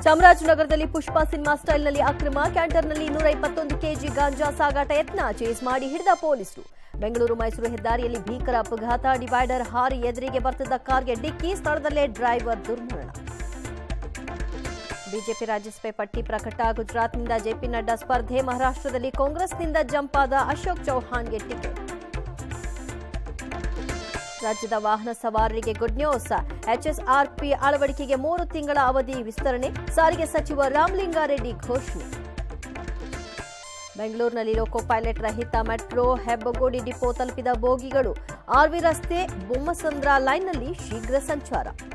ಚಾಮರಾಜನಗರದಲ್ಲಿ ಪುಷ್ಪ ಸಿನಿಮಾ ಸ್ಟೈಲ್ನಲ್ಲಿ ಅಕ್ರಮ ಕ್ಯಾಂಟರ್ನಲ್ಲಿ ಇನ್ನೂರ ಇಪ್ಪತ್ತೊಂದು ಕೆಜಿ ಗಾಂಜಾ ಸಾಗಾಟ ಯತ್ನ ಚೇಸ್ ಮಾಡಿ ಹಿಡಿದ ಪೊಲೀಸರು ಬೆಂಗಳೂರು ಮೈಸೂರು ಹೆದ್ದಾರಿಯಲ್ಲಿ ಭೀಕರ ಅಪಘಾತ ಡಿವೈಡರ್ ಹಾರಿ ಎದುರಿಗೆ ಬರ್ತಿದ್ದ ಕಾರ್ಗೆ ಡಿಕ್ಕಿ ಸ್ಥಳದಲ್ಲೇ ಡ್ರೈವರ್ ದುರ್ಮರಣ ಬಿಜೆಪಿ ರಾಜ್ಯಸಭೆ ಪಟ್ಟಿ ಪ್ರಕಟ ಗುಜರಾತ್ನಿಂದ ಜೆಪಿ ನಡ್ಡಾ ಸ್ಪರ್ಧೆ ಮಹಾರಾಷ್ಟ್ರದಲ್ಲಿ ಕಾಂಗ್ರೆಸ್ನಿಂದ ಜಂಪ್ ಆದ ಅಶೋಕ್ ಚೌಹಾಣ್ಗೆ ಟಿಕೆಟ್ ರಾಜ್ಯದ ವಾಹನ ಸವಾರರಿಗೆ ಗುಡ್ ನ್ಯೂಸ್ ಎಚ್ಎಸ್ಆರ್ಪಿ ಅಳವಡಿಕೆಗೆ ಮೂರು ತಿಂಗಳ ಅವಧಿ ವಿಸ್ತರಣೆ ಸಾರಿಗೆ ಸಚಿವ ರಾಮಲಿಂಗಾರೆಡ್ಡಿ ಘೋಷಣೆ ಬೆಂಗಳೂರಿನಲ್ಲಿ ಲೋಕೋ ಪೈಲಟ್ ರಹಿತ ಮೆಟ್ರೋ ಹೆಬ್ಬಗೋಡಿ ಡಿಪೋ ತಲುಪಿದ ಬೋಗಿಗಳು ಆರ್ವಿ ರಸ್ತೆ ಬೊಮ್ಮಸಂದ್ರ ಲೈನ್ನಲ್ಲಿ ಶೀಘ್ರ ಸಂಚಾರ